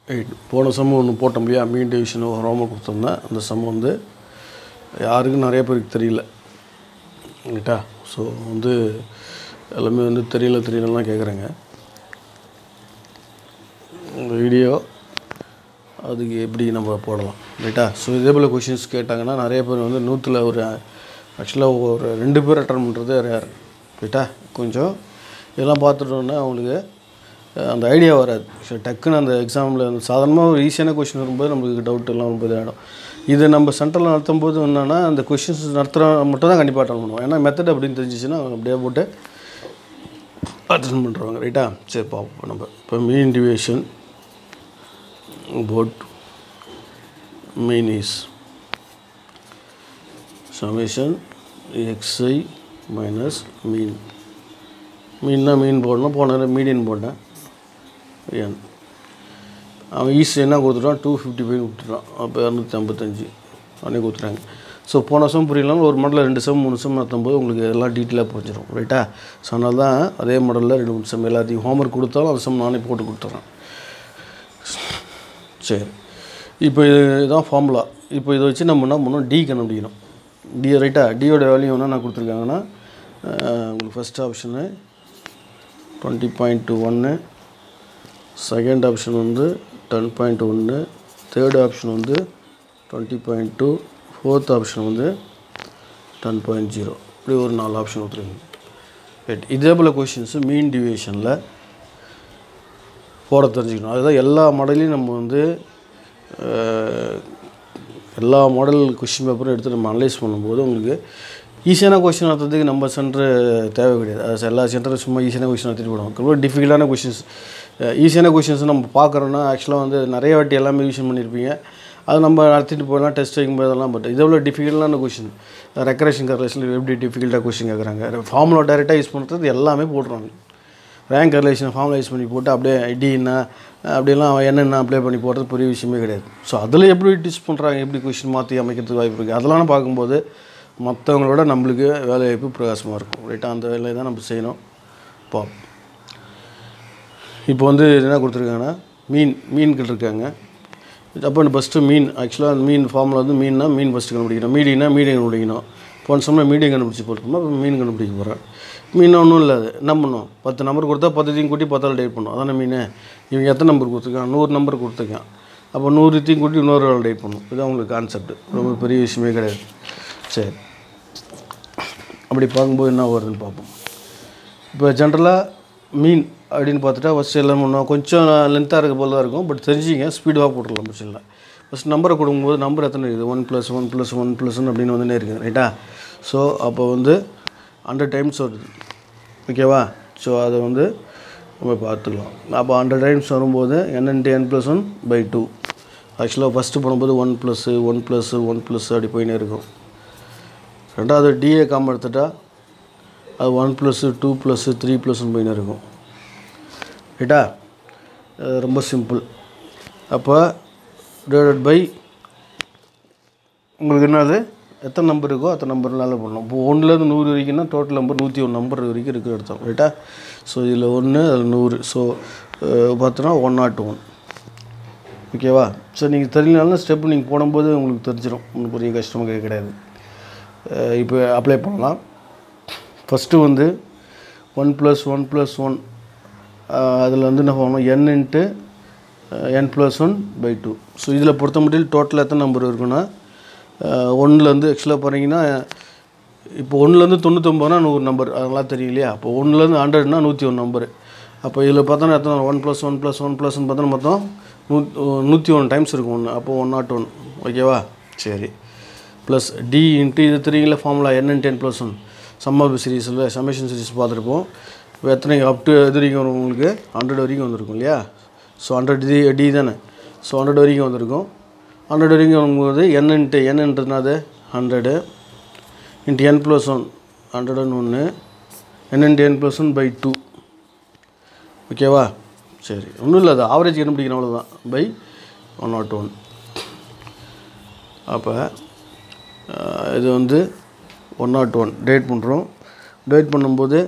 eight போன some ஒன்று போட்டோம் இல்லையா மீன் டிவிஷன் ரோம கொடுத்துருந்தேன் அந்த சம் வந்து யாருக்கும் நிறைய பேருக்கு தெரியல ரைட்டா ஸோ வந்து எல்லாமே வந்து தெரியல தெரியலலாம் கேட்குறாங்க இந்த வீடியோ அதுக்கு எப்படி நம்ம போடலாம் ரைட்டா ஸோ இதே போல் கொஷின்ஸ் கேட்டாங்கன்னா நிறைய பேர் வந்து நூற்றில் ஒரு ஆக்சுவலாக ஒரு ரெண்டு பேர் அட்டன் பண்ணுறது ரேர் ரைட்டா கொஞ்சம் இதெல்லாம் பார்த்துட்டோன்னா அவங்களுக்கு அஹ், அந்த ஐடியா வராது ஸோ டக்குன்னு அந்த எக்ஸாமில் சாதாரணமாக ஒரு ஈஸியான கொஷின் வரும்போது நம்மளுக்கு டவுட் எல்லாம் ரொம்ப இதாகிடும் இது நம்ம சென்டரில் நடத்தும் போது என்னென்னா அந்த கொஷின்ஸ் நடத்துகிற மட்டும் தான் கண்டிப்பாக அட்டன் பண்ணுவோம் ஏன்னா மெத்தட் அப்படின்னு தெரிஞ்சிச்சுன்னா அவங்க அப்படியே போட்டு அட்டன் பண்ணுறவங்க ரைட்டா சரி பார்ப்போம் நம்ம இப்போ மீன் டிவியேஷன் போட் mean is summation x i minus mean மீன்னா மீன் போடணும் போன மீடியன் போட்டேன் என் அவன் ஈஸ் என்ன கொடுத்துட்டான் டூ ஃபிஃப்டி ஃபைவ் கொடுத்துட்டான் அப்போ இரநூத்தி ஐம்பத்தஞ்சு அவனே கொடுத்துட்டாங்க ஸோ போன சம் புரியலாம் ஒரு மாடலில் ரெண்டு சம் மூணு சம் நடத்தும்போது உங்களுக்கு எல்லாம் டீட்டெயிலாக புரிஞ்சிடும் ரைட்டா ஸோ அதனால தான் அதே மாடலில் ரெண்டு மூணு சம் எல்லாத்தையும் ஹோம்ஒர்க் கொடுத்தாலும் அந்த சம் நானே போட்டு கொடுத்துட்றேன் சரி இப்போ இது இதான் ஃபார்முலா இப்போ இதை வச்சு நம்ம என்ன பண்ணணும் டி கண்டுபிடிக்கணும் டி ரைட்டா டியோட வேல்யூ என்ன நான் கொடுத்துருக்காங்கன்னா அஹ், உங்களுக்கு first option twenty point two ஒன்று செகண்ட் ஆப்ஷன் வந்து டென் பாயிண்ட் ஒன்று தேர்ட் ஆப்ஷன் வந்து twenty point two fourth option வந்து டென் பாயிண்ட் ஜீரோ இப்படி ஒரு நாலு ஆப்ஷன் கொடுத்துருங்க ரைட் இதே போல் கொஷின்ஸு மீன் டிவியேஷனில் போட தெரிஞ்சுக்கணும் அதுதான் எல்லா மாடலையும் நம்ம வந்து அஹ், எல்லா மாடல் கொஷின் பேப்பரும் எடுத்து நம்ம அனலைஸ் பண்ணும்போது உங்களுக்கு ஈஸியான கொஷின் நடத்துறதுக்கு நம்ம சென்டர் தேவை கிடையாது அது எல்லா சென்டரும் சும்மா ஈஸியான கொஷின் நடத்திட்டு போடுவோம் ரொம்ப டிஃபிகல்ட்டான கொஷின்ஸ் ஈஸியான கொஷின்ஸ் நம்ம பார்க்குறோன்னா ஆக்சுவலாக வந்து நிறைய வாட்டி எல்லாமே ரிவிஷன் பண்ணியிருப்பீங்க அது நம்ம நடத்திட்டு போகலாம் டெஸ்ட் வைக்கும்போது அதெல்லாம் பட் இதை விட டிஃபிகல்ட்டான கொஷின் ரெக்கரேஷன் கரலேஷன் எப்படி டிஃபிகல்ட்டாக கொஷின் கேட்குறாங்க ஃபார்முலா டைரெக்டாக யூஸ் பண்ணுறது எல்லாமே போட்டுருவாங்க ரேங்க் ரிலேஷன் ஃபார்மலைஸ் பண்ணி போட்டு அப்படியே ஐடின்னா அப்படியெல்லாம் என்னென்ன அப்ளை பண்ணி போடுறது பெரிய விஷயமே கிடையாது ஸோ அதில் எப்படி டிஸ் பண்ணுறாங்க எப்படி கொஷின் மாற்றி அமைக்கிறதுக்கு வாய்ப்பு இருக்குது அதெல்லாம் பார்க்கும்போது மற்றவங்களோட நம்மளுக்கு வேலைவாய்ப்பு பிரகாசமாக இருக்கும் ரைட்டாக அந்த வேலையை தான் நம்ம செய்யணும் பா இப்போ வந்து என்ன கொடுத்துருக்காங்கன்னா மீன் மீன்கள் இருக்காங்க அப்போ ஃபஸ்ட்டு மீன் ஆக்சுவலாக அந்த மீன் ஃபார்மில் வந்து மீன்னா மீன் ஃபஸ்ட்டு கண்டுபிடிக்கணும் மீடியம்னா மீடியம் கண்டுபிடிக்கணும் போன சமயம் மீடியம் கண்டுபிடிச்சி போட்டோம்னா இப்போ மீன் கண்டுபிடிக்க போகிறேன் மீன் ஒன்றும் இல்லை அது என்ன பண்ணும் பத்து நம்பர் கொடுத்தா பத்துத்தையும் கூட்டி பத்தால் டைப் பண்ணும் அதானே மீன் இவங்க எத்தனை நம்பர் கொடுத்துருக்கான் நூறு நம்பர் கொடுத்துருக்கான் அப்போ நூறுத்தையும் கூட்டி இன்னொரு ஆள் டைப் பண்ணும் இதுதான் உங்களுக்கு கான்செப்ட் ரொம்ப பெரிய விஷயமே கிடையாது சரி அப்படி பார்க்கும்போது என்ன வருதுன்னு பார்ப்போம் இப்போ ஜென்ரலாக மீன் அப்படின்னு பார்த்துட்டா ஃபஸ்ட் எல்லாம் பண்ணோம் கொஞ்சம் லென்த்தாக இருக்க போல தான் இருக்கும் பட் தெரிஞ்சிங்க ஸ்பீடாக போட்டுடலாம் பிரச்சனை ஃபஸ்ட் நம்பரை கொடுக்கும்போது நம்பர் எத்தனை இருக்குது one plus one plus one ப்ளஸ்ன்னு அப்படின்னு வந்துனே இருக்குது ரைட்டா ஸோ அப்போ வந்து ஹண்ட்ரட் டைம்ஸ் வருது ஓகேவா ஸோ அதை வந்து நம்ம பார்த்துக்கலாம் அப்போ ஹண்ட்ரட் டைம்ஸ் வரும்போது n into n plus one by two ஆக்சுவலாக ஃபஸ்ட்டு போடும்போது one plus one plus one plus அப்படி போயினே இருக்கும் ரெண்டாவது டிஏ காம எடுத்துட்டா அது one plus two plus three ப்ளஸ்ன்னு போயின்னு இருக்கும் ரைட்டா அது ரொம்ப சிம்பிள் அப்போ டிவைடட் பை உங்களுக்கு என்னது எத்தனை நம்பர் இருக்கோ அத்தனை நம்பர்னால பண்ணணும் இப்போ ஒன்றுலேருந்து நூறு வரைக்கும்னா டோட்டல் நம்பர் நூற்றி ஒன்று நம்பர் வரைக்கும் இருக்குது எடுத்தோம் ரைட்டா ஸோ இதில் ஒன்று அதில் நூறு ஸோ பார்த்தோன்னா ஒன் நாட் ஒன் ஓகேவா ஸோ நீங்கள் தெரியலனாலும் ஸ்டெப் நீங்கள் போடும்போது உங்களுக்கு தெரிஞ்சிடும் ஒன்றும் பெரிய கஷ்டமாக கிடையாது அஹ் இப்போ அப்ளை பண்ணலாம் ஃபஸ்ட்டு வந்து one plus one plus one அதில் வந்து என்ன பண்ணணும் n into n plus one by two so இதில் பொறுத்த மட்டும் டோட்டல் எத்தனை நம்பர் இருக்குன்னா ஒன்றுலேருந்து ஆக்சுவலாக போகிறீங்கன்னா இப்போ ஒன்றுலேருந்து தொண்ணூத்தொம்பதுனா நூறு நம்பர் அதெல்லாம் தெரியும் இல்லையா அப்போ ஒன்றுலேருந்து ஹண்ட்ரட்னா நூற்றி ஒன்று நம்பர் அப்போ இதில் பார்த்தோன்னா எத்தனை one plus one plus one ப்ளஸ்ன்னு பார்த்தோன்னா மொத்தம் நூ நூற்றி ஒன்று டைம்ஸ் இருக்கும் ஒன்று அப்போ ஒன் நாட் ஒன் ஓகேவா சரி ப்ளஸ் டி இன்ட்டு இது தெரியுங்களா formula n into n plus one சம்மர் சீரீஸில் சமேஷன் சீரீஸ் பார்த்துருப்போம் இப்போ எத்தனை அப் டு இது வரைக்கும் வரும் உங்களுக்கு ஹண்ட்ரட் வரைக்கும் வந்திருக்கும் இல்லையா ஸோ ஹண்ட்ரட் டி டி தானே ஸோ ஹண்ட்ரட் வரைக்கும் வந்திருக்கும் ஹண்ட்ரட் வரைக்கும் வரும்போது என் இன்ட்டு என்னன்றதுனாது hundred into n plus one hundred and ஒன்று n into n plus one by two ஓகேவா சரி ஒன்றும் இல்லை அது ஆவரேஜ் கண்டுபிடிக்கணும் அவ்வளோதான் பை ஒன் நாட் ஒன் அப்போ இது வந்து ஒன் நாட் ஒன் டேட் பண்ணுறோம் டேட் பண்ணும்போது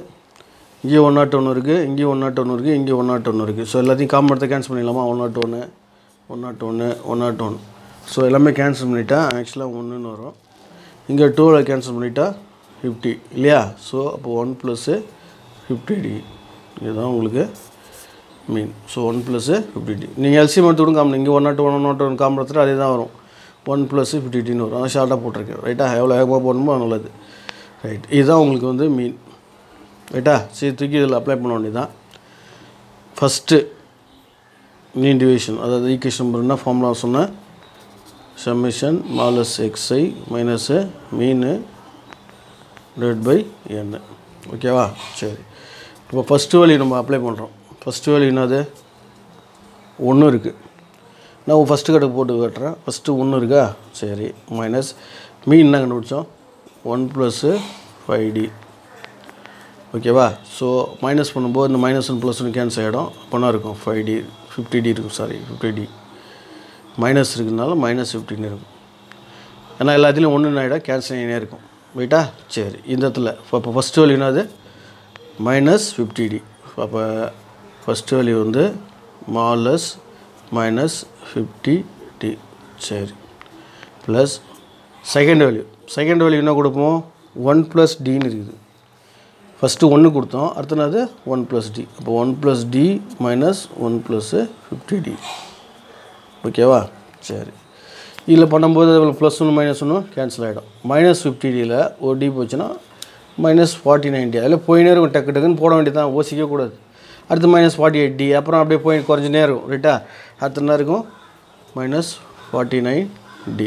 இங்கேயும் ஒன் நாட் ஒன்று இருக்குது இங்கேயும் ஒன் நாட் ஒன்று இருக்குது இங்கேயும் ஒன் நாட் ஒன்று இருக்குது ஸோ எல்லாத்தையும் காமன் எடுத்து கேன்சல் பண்ணிடலாமா ஒன் நாட் ஒன்று ஒன் நாட் ஒன்று ஒன் நாட் ஒன் ஸோ எல்லாமே கேன்சல் பண்ணிட்டா ஆக்சுவலாக ஒன்றுன்னு வரும் இங்கே டூவில் கேன்சல் பண்ணிட்டா ஃபிஃப்டி இல்லையா ஸோ அப்போ ஒன் ப்ளஸ்ஸு ஃபிஃப்டி டி இதுதான் உங்களுக்கு mean so one plus fifty t நீங்கள் எல்சிஎம் எடுத்து விடும் காமன் இங்கே one naught one one naught one காம்பரத்தில் அதே தான் வரும் ஒன் ப்ளஸ்ஸு ஃபிஃப்டி டின்னு வரும் அதான் ஷார்ட்டாக போட்டிருக்கேன் ரைட்டா எவ்வளோ வேகமாக போடணுமோ அது நல்லது ரைட் இதுதான் உங்களுக்கு வந்து மீன் ரைட்டா சரி தூக்கி இதில் அப்ளை பண்ண வேண்டியதான் ஃபஸ்ட்டு மீன் டிவிஷன் அதாவது ஈக்குவேஷன் நம்பர் என்ன ஃபார்முலா சொன்னேன் சம்மிஷன் மாலஸ் x i minus mean divide by n ஓகேவா சரி இப்போ ஃபஸ்ட்டு வேல்யூ நம்ம அப்ளை பண்ணுறோம் ஃபஸ்ட்டு வேல்யூ என்னது ஒன்று இருக்குது நான் ஃபஸ்ட்டு கட்டுக்கு போட்டு கட்டுறேன் ஃபஸ்ட்டு ஒன்று இருக்கா சரி மைனஸ் மீன் என்ன கண்டுபிடிச்சோம் ஒன் ப்ளஸ்ஸு ஃபைவ் டி ஓகேவா ஸோ மைனஸ் பண்ணும்போது இந்த minus one plus one cancel ஆகிடும் அப்போனா இருக்கும் ஃபைவ் டி ஃபிஃப்டி டி இருக்கும் சாரி ஃபிஃப்டி டி மைனஸ் இருக்கிறதுனால மைனஸ் ஃபிஃப்டின்னு இருக்கும் ஏன்னா எல்லாத்துலேயும் ஒன்று ஆகிடும் கேன்சல் ஆகினே இருக்கும் ரைட்டா சரி இந்த இடத்துல இப்போ ஃபஸ்ட் வேல்யூ என்னது மைனஸ் ஃபிஃப்டி டி அப்போ ஃபஸ்ட் வேல்யூ வந்து மாலஸ் மைனஸ் ஃபிஃப்டி டி சரி plus second value second value என்ன கொடுப்போம் ஒன் ப்ளஸ் டின்னு இருக்குது ஃபஸ்ட்டு ஒன்று கொடுத்தோம் அடுத்தது ஒன் ப்ளஸ் டி அப்போ one plus t minus one plus fifty t ஓகேவா சரி இதில் பண்ணும்போது ப்ளஸ் ஒன்று மைனஸ் ஒன்று கேன்சல் ஆகிடும் மைனஸ் ஃபிஃப்டி டியில் ஒரு டி போச்சுன்னா மைனஸ் ஃபார்ட்டி நைன் டி அதில் போயினே இருக்கும் டக்கு டக்குன்னு போட வேண்டியதான் ஓசிக்க கூடாது அடுத்து மைனஸ் ஃபார்ட்டி எயிட் டி அப்புறம் அப்படியே போய் குறைஞ்சினே இருக்கும் ரைட்டா அடுத்து என்ன இருக்கும் minus forty nine t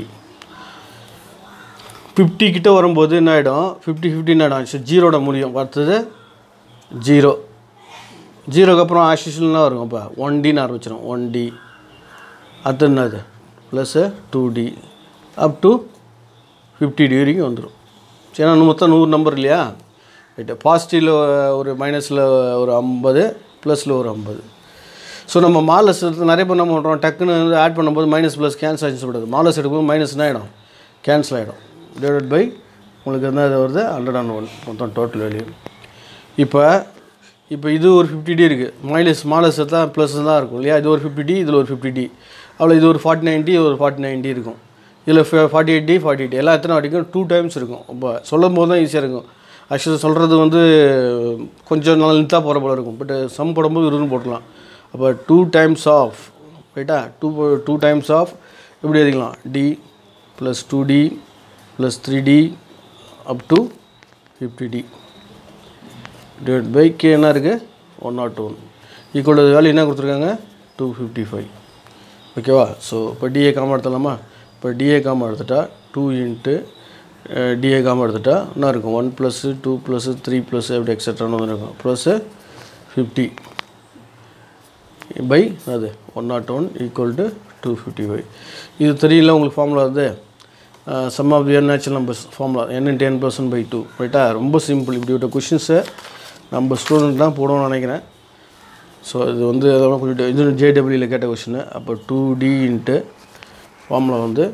fifty கிட்ட வரும்போது என்ன ஆகிடும் ஃபிஃப்டி ஃபிஃப்டின் ஆகிடும் ஸோ ஜீரோட முடியும் அடுத்தது ஜீரோ ஜீரோக்கு அப்புறம் ஆஷிஷுவல்னா வரும் அப்போ ஒன் டின்னு ஆரம்பிச்சிடும் ஒன் டி அடுத்து என்னது plus two t up to fifty t வரைக்கும் வந்துடும் சரி ஏன்னா மொத்தம் நூறு நம்பர் இல்லையா ரைட்டு பாசிட்டிவில் ஒரு மைனஸில் ஒரு ஐம்பது ப்ளஸில் ஒரு ஐம்பது ஸோ நம்ம மாலஸ் நிறைய பேர் என்ன பண்ணுறோம் டக்குன்னு வந்து ஆட் பண்ணும்போது மைனஸ் ப்ளஸ் கேன்சல் ஆகிடுச்சு சொல்கிறது மாலஸ் எடுக்கும்போது மைனஸ் என்ன ஆகிடும் கேன்சல் ஆகிடும் டிவைட் பை உங்களுக்கு என்ன இது வருது ஹண்ட்ரட் அண்ட் ஒன் மொத்தம் டோட்டல் வேல்யூ இப்போ இப்போ இது ஒரு ஃபிஃப்டி டி இருக்குது மைனஸ் மாலஸ் தான் ப்ளஸ் தான் இருக்கும் இல்லையா இது ஒரு ஃபிஃப்டி டி இதில் ஒரு ஃபிஃப்டி டி அவ்வளோ இது ஒரு ஃபார்ட்டி நைன் டி ஒரு ஃபார்ட்டி நைன் டி இருக்கும் இதில் forty eight t forty eight எல்லா எத்தனை வாட்டிக்கும் டூ டைம்ஸ் இருக்கும் இப்போ சொல்லும் போது தான் ஈஸியாக இருக்கும் ஆக்சுவலாக சொல்கிறது வந்து கொஞ்சம் நல்லா லென்த்தாக போகிற போல இருக்கும் பட் சம் போடும்போது இருன்னு போட்டுக்கலாம் அப்போ டூ டைம்ஸ் ஆஃப் ரைட்டா டூ டூ டைம்ஸ் ஆஃப் எப்படி எழுதிக்கலாம் t plus two t plus three t up to fifty t divide by k என்ன இருக்குது one naught one equal value என்ன கொடுத்துருக்காங்க டூ ஃபிஃப்டி ஃபைவ் ஓகேவா ஸோ இப்போ டிஏ காம எடுத்துடலாமா இப்போ டிஏ காம எடுத்துட்டா டூ இன்ட்டு டிஏ காம எடுத்துட்டா என்ன இருக்கும் one plus two plus three plus அப்படி எக்ஸட்ரான்னு வந்துருக்கும் ப்ளஸ்ஸு ஃபிஃப்டி பை அது one naught one equal to two fifty five இது தெரியல உங்களுக்கு ஃபார்முலா வந்து sum of year natural numbers formula n ten percent by two ரைட்டா ரொம்ப சிம்பிள் இப்படி விட்ட கொஷின்ஸை நம்ம ஸ்டூடெண்ட் தான் போடணும்னு நினைக்கிறேன் ஸோ இது வந்து அதெல்லாம் கொஞ்சம் இது ஜேடபிள்யூவில் கேட்ட கொஷின் அப்போ டூ டி இன்ட்டு ஃபார்முலா வந்து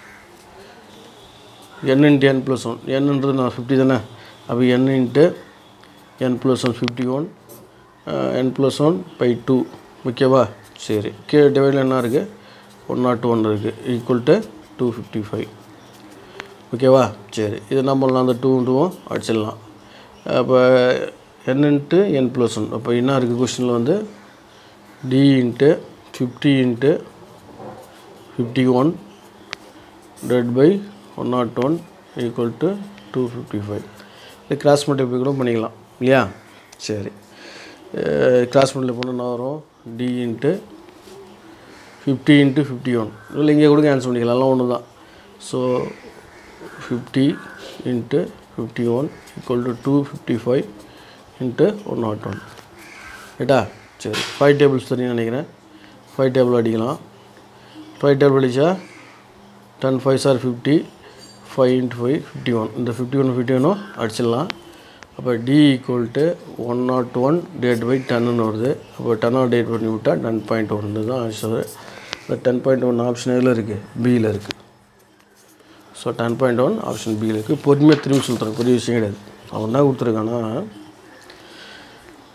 n into n plus one என்னன்றது நான் ஃபிஃப்டி தானே அப்போ n into n plus one fifty one n plus one by two ஓகேவா சரி கே டிவைடில் என்ன இருக்குது ஒன் நாட் ஒன் இருக்குது equal to two fifty five ஓகேவா சரி இது நம்ம அந்த டூ டூவும் அடிச்சிடலாம் அப்போ n into n plus one அப்போ என்ன இருக்குது கொஷினில் வந்து t into fifty into fifty one divide by one naught one equal to two fifty five இது கிராஸ் மல்டிப்ளை கூட பண்ணிக்கலாம் இல்லையா சரி கிராஸ் மல்டிப்ளை பண்ண என்ன வரும் t into fifty into fifty one இல்லை இங்கே கூட கேன்சல் பண்ணிக்கலாம் எல்லாம் ஒன்று தான் so fifty into fifty one equal to two fifty five into one naught one ரைட்டா சரி ஃபைவ் டேபிள்ஸ் தெரியும் நினைக்கிறேன் ஃபைவ் டேபிள் அடிக்கலாம் ஃபைவ் டேபிள் அடித்தா ten five sir fifty five into five fifty one இந்த ஃபிஃப்டி ஒன் ஃபிஃப்டி ஒன்னும் அடிச்சிடலாம் அப்போ t equal to one naught one டேட் பை டென்னு வருது அப்போ டென்னாக டேட் பண்ணி விட்டால் டென் பாயிண்ட் ஒன்று தான் ஆன்சர் இந்த டென் பாயிண்ட் ஒன் ஆப்ஷன் எதில் இருக்குது பியில் இருக்குது so ten point one option பியில் இருக்குது பொறுமையாக திரும்பி சொல்கிறேன் பெரிய விஷயம் கிடையாது அவன் என்ன கொடுத்துருக்கான்னா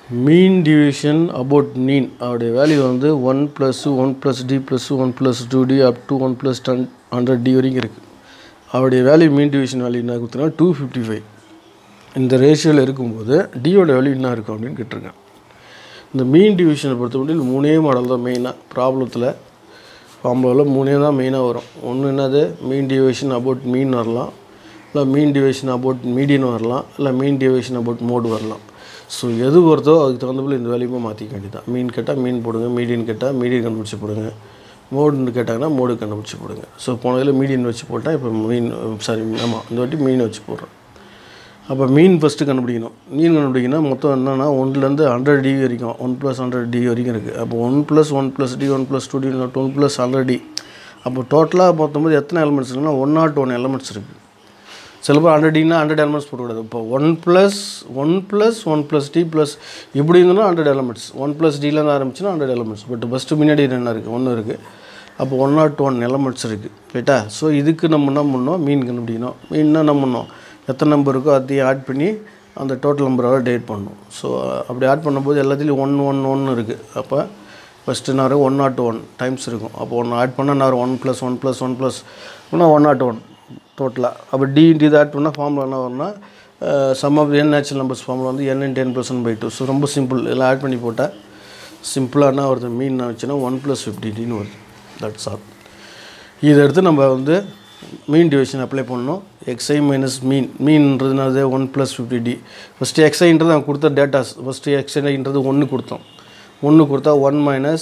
மீன் டிவிஷன் அபவுட் மீன் அவருடைய வேல்யூ வந்து one plus one plus t plus one plus two t up to one plus ten hundred t வரைக்கும் இருக்குது அவருடைய வேல்யூ மீன் டிவிஷன் வேல்யூ என்ன கொடுத்தனா டூ ஃபிஃப்டி ஃபைவ் இந்த ரேஷியோவில் இருக்கும்போது டியோட வேல்யூ என்ன இருக்கும் அப்படின்னு கேட்டிருக்கேன் இந்த மீன் டிவிஷனை பொறுத்தவரையில் மூணே மாடல் தான் மெயினாக ப்ராப்ளத்தில் ஃபார்முலாவில் மூணே தான் மெயினாக வரும் ஒன்று என்னது மீன் டிவிஷன் அபவுட் மீன் வரலாம் இல்லை மீன் டிவிஷன் அபவுட் மீடியன் வரலாம் இல்லை மீன் டிவிஷன் அபவுட் மோடு வரலாம் ஸோ எது வருதோ அதுக்கு தகுந்த போல் இந்த வேலையுமே மாற்றிக்க வேண்டியதான் மீன் கேட்டால் மீன் போடுங்க மீடியன் கேட்டால் மீடியன் கண்டுபிடிச்சி போடுங்க மோடுன்னு கேட்டாங்கன்னா மோடு கண்டுபிடிச்சி போடுங்க ஸோ போன இதில் மீடியன் வச்சு போட்டால் இப்போ மீன் சாரி ஆமாம் இந்த வாட்டி மீன் வச்சு போடுறேன் அப்போ மீன் ஃபஸ்ட்டு கண்டுபிடிக்கணும் மீன் கண்டுபிடிக்கணும் மொத்தம் என்னென்னா ஒன்லேருந்து ஹண்ட்ரட் டி வரைக்கும் ஒன் ப்ளஸ் ஹண்ட்ரட் டி வரைக்கும் இருக்குது அப்போ one plus one plus t one plus two t one plus hundred t அப்போ டோட்டலாக பார்க்கும்போது எத்தனை எலமெண்ட்ஸ் இருக்குன்னா ஒன் நாட் ஒன் எலமெண்ட்ஸ் இருக்குது சில பேர் ஹண்ட்ரட் டினா ஹண்ட்ரட் எலமெண்ட்ஸ் போடக்கூடாது இப்போ one plus one plus one plus t plus இப்படி இருந்தோன்னா ஹண்ட்ரட் எலமெண்ட்ஸ் ஒன் ப்ளஸ் டிலேருந்து ஆரம்பிச்சுன்னா ஹண்ட்ரட் எலமெண்ட்ஸ் பட் ஃபஸ்ட்டு முன்னாடி என்ன இருக்குது ஒன்று இருக்குது அப்போ ஒன் நாட் ஒன் எலமெண்ட்ஸ் இருக்குது ரைட்டா ஸோ இதுக்கு நம்ம என்ன பண்ணோம் மீன் கண்டுபிடிக்கணும் மீன்னா என்ன பண்ணோம் எத்தனை நம்பர் இருக்கோ அதையும் ஆட் பண்ணி அந்த டோட்டல் நம்பரோட டேட் பண்ணணும் ஸோ அப்படி ஆட் பண்ணும்போது எல்லாத்துலேயும் ஒன் ஒன் ஒன்று இருக்குது அப்போ ஃபஸ்ட்டு நான் ஒன் நாட் ஒன் டைம்ஸ் இருக்கும் அப்போ ஒன்று ஆட் பண்ணால் நான் one plus one plus one plus one naught one டோட்டலாக அப்போ டி இன்ட்டு இது ஆட் பண்ணால் ஃபார்முலா என்ன வரும்னா sum of n natural numbers formula வந்து n ten percent by two so ரொம்ப சிம்பிள் இதெல்லாம் ஆட் பண்ணி போட்டால் சிம்பிளாக என்ன வருது மீன் வச்சுன்னா ஒன் ப்ளஸ் ஃபிஃப்டின்னு வருது தட்ஸ் ஆல் இதை எடுத்து நம்ம வந்து மீன் டிவிஷன் அப்ளை பண்ணணும் எக்ஸ்ஐ மைனஸ் மீன் மீன்ன்றதுனால one plus fifty t first எக்ஸ்ஐன்றது நான் கொடுத்த டேட்டாஸ் ஃபஸ்ட்டு எக்ஸ்ஐன்றது ஒன்று கொடுத்தோம் ஒன்று கொடுத்தா ஒன் மைனஸ்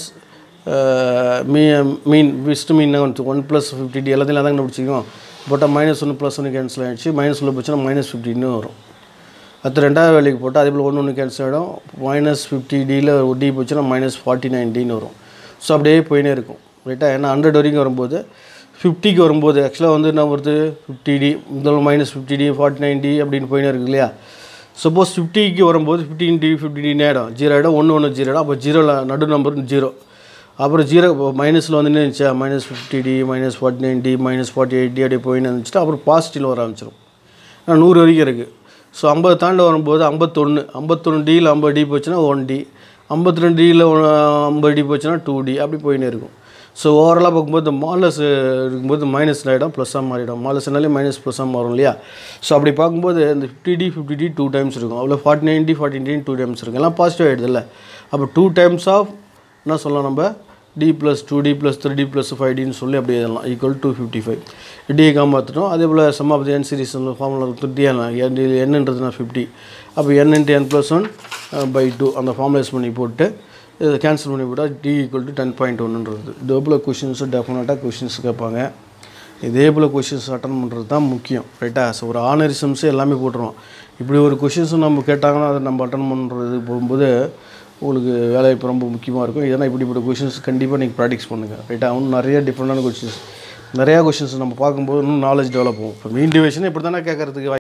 மீ மீன் ஃபஸ்ட்டு மீன் வந்து ஒன் ப்ளஸ் ஃபிஃப்டி டி எல்லாத்தையும் அதான் கண்டுபிடிச்சிக்கோம் போட்டால் மைனஸ் ஒன்று ப்ளஸ் ஒன்று கேன்சல் ஆகிடுச்சு மைனஸ் உள்ள போச்சுன்னா மைனஸ் ஃபிஃப்டின்னு வரும் அடுத்து ரெண்டாவது வேலைக்கு போட்டால் அதே போல் ஒன்று ஒன்று கேன்சல் ஆகிடும் மைனஸ் ஃபிஃப்டி டியில் டி போச்சுன்னா மைனஸ் ஃபார்ட்டி நைன் டின்னு வரும் ஸோ அப்படியே போயினே இருக்கும் ரைட்டா ஏன்னா ஹண்ட்ரட் வரைக்கும் வரும்போது ஃபிஃப்டிக்கு வரும்போது ஆக்சுவலாக வந்து என்ன வருது ஃபிஃப்டி டி முதல்ல minus fifty t forty nine t அப்படின்னு போயினே இருக்கு இல்லையா சப்போஸ் ஃபிஃப்டிக்கு வரும்போது ஃபிஃப்டின் டி ஃபிஃப்டி டின்னு ஆகிடும் ஜீரோ ஆகிடும் ஒன்று ஒன்று ஜீரோ ஆகிடும் அப்போ ஜீரோவில் நடு நம்பர் ஜீரோ அப்புறம் ஜீரோ மைனஸில் வந்து என்ன இருந்துச்சா minus fifty t minus forty nine t minus forty eight t அப்படியே போயின்னு இருந்துச்சுட்டு அப்புறம் பாசிட்டிவில் வர ஆரம்பிச்சிடும் ஆனால் நூறு வரைக்கும் இருக்குது ஸோ ஐம்பது தாண்ட வரும்போது ஐம்பத்தொன்று ஐம்பத்தொன்று டியில் ஐம்பது டி போச்சுன்னா ஒன் டி ஐம்பத்தி ரெண்டு டியில் ஐம்பது டி போச்சுன்னா டூ டி அப்படி போயின்னே இருக்கும் ஸோ ஓவராலாக பார்க்கும்போது இந்த மாலஸ் இருக்கும்போது மைனஸ் ஆகிடும் ப்ளஸ்ஸாக மாறிடும் மாலஸ்னாலே மைனஸ் ப்ளஸ்ஸாக மாறும் இல்லையா ஸோ அப்படி பார்க்கும்போது இந்த fifty t fifty t two times இருக்கும் அவ்வளோ forty nine t forty t two times இருக்கும் எல்லாம் பாசிட்டிவ் ஆகிடுது இல்லை அப்போ டூ டைம்ஸ் ஆஃப் என்ன சொல்லலாம் நம்ம t plus two t plus three t plus five டின்னு சொல்லி அப்படி எழுதலாம் ஈக்குவல் டூ ஃபிஃப்டி ஃபைவ் டியை காமாற்றணும் அதே போல் sum of the n series formula t n என்னன்றதுனா ஃபிஃப்டி அப்போ n into n plus one by two அந்த ஃபார்முலேஸ் பண்ணி போட்டு இதை கேன்சல் பண்ணி போட்டால் t equal to ten point ஒன்றுன்றது இதே போல் கொஷின்ஸும் டெஃபினட்டாக கொஷின்ஸ் கேட்பாங்க இதே போல் கொஷின்ஸ் அட்டன் பண்ணுறது தான் முக்கியம் ரைட்டா ஸோ ஒரு ஆனரிசம்ஸு எல்லாமே போட்டுருவோம் இப்படி ஒரு கொஷின்ஸும் நம்ம கேட்டாங்கன்னா அதை நம்ம அட்டன் பண்ணுறது போகும்போது உங்களுக்கு வேலை இப்போ ரொம்ப முக்கியமாக இருக்கும் இதனால் இப்படிப்பட்ட கொஷின்ஸ் கண்டிப்பாக நீங்கள் ப்ராக்டிஸ் பண்ணுங்கள் ரைட்டா இன்னும் நிறைய டிஃப்ரெண்டான கொஷின்ஸ் நிறையா கொஷின்ஸ் நம்ம பார்க்கும்போது இன்னும் நாலேஜ் டெவலப் ஆகும் இப்போ மீன் டிவிஷன் இப்படி தானே கேட்குறதுக்கு